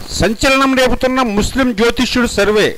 సంచలనం రేపుతున్న ముస్లిం జ్యోతిష్యుడు సర్వే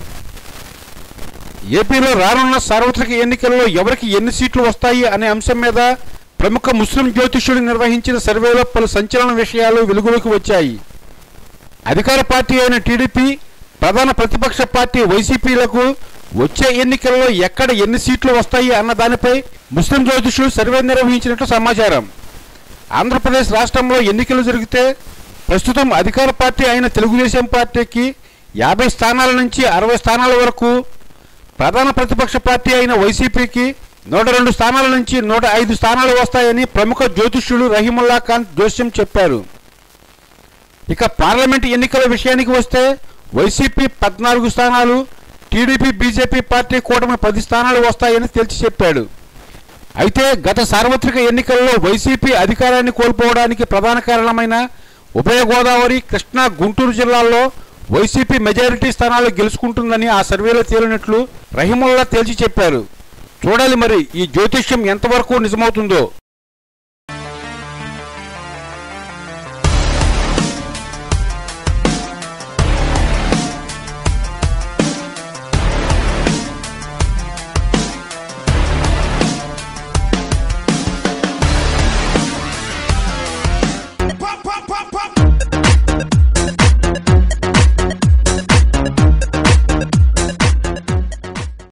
ఏపీలో రానున్న సార్వత్రిక ఎన్నికల్లో ఎవరికి ఎన్ని సీట్లు వస్తాయి అనే అంశం మీద ప్రముఖ ముస్లిం జ్యోతిష్యుడు నిర్వహించిన సర్వేలో పలు సంచలన విషయాలు వెలుగులోకి వచ్చాయి అధికార పార్టీ అయిన టీడీపీ ప్రధాన ప్రతిపక్ష పార్టీ వైసీపీలకు వచ్చే ఎన్నికల్లో ఎక్కడ ఎన్ని సీట్లు వస్తాయి అన్న దానిపై ముస్లిం జ్యోతిష్యుడు సర్వే నిర్వహించినట్లు సమాచారం ఆంధ్రప్రదేశ్ రాష్ట్రంలో ఎన్నికలు జరిగితే ప్రస్తుతం అధికార పార్టీ అయిన తెలుగుదేశం పార్టీకి యాభై స్థానాల నుంచి అరవై స్థానాల వరకు ప్రధాన ప్రతిపక్ష పార్టీ అయిన వైసీపీకి నూట రెండు స్థానాల నుంచి నూట ఐదు స్థానాలు వస్తాయని ప్రముఖ జ్యోతిష్యుడు రహీముల్లా ఖాన్ జోస్యం చెప్పారు ఇక పార్లమెంట్ ఎన్నికల విషయానికి వస్తే వైసీపీ పద్నాలుగు స్థానాలు టీడీపీ బీజేపీ పార్టీ కూటమి పది స్థానాలు వస్తాయని తేల్చి చెప్పాడు అయితే గత సార్వత్రిక ఎన్నికల్లో వైసీపీ అధికారాన్ని కోల్పోవడానికి ప్రధాన కారణమైన ఉభయ గోదావరి కృష్ణా గుంటూరు జిల్లాల్లో వైసీపీ మెజారిటీ స్థానాలు గెలుచుకుంటుందని ఆ సర్వేలో తేలినట్లు రహిముల్లా తేల్చి చెప్పారు చూడాలి మరి ఈ జ్యోతిష్యం ఎంతవరకు నిజమవుతుందో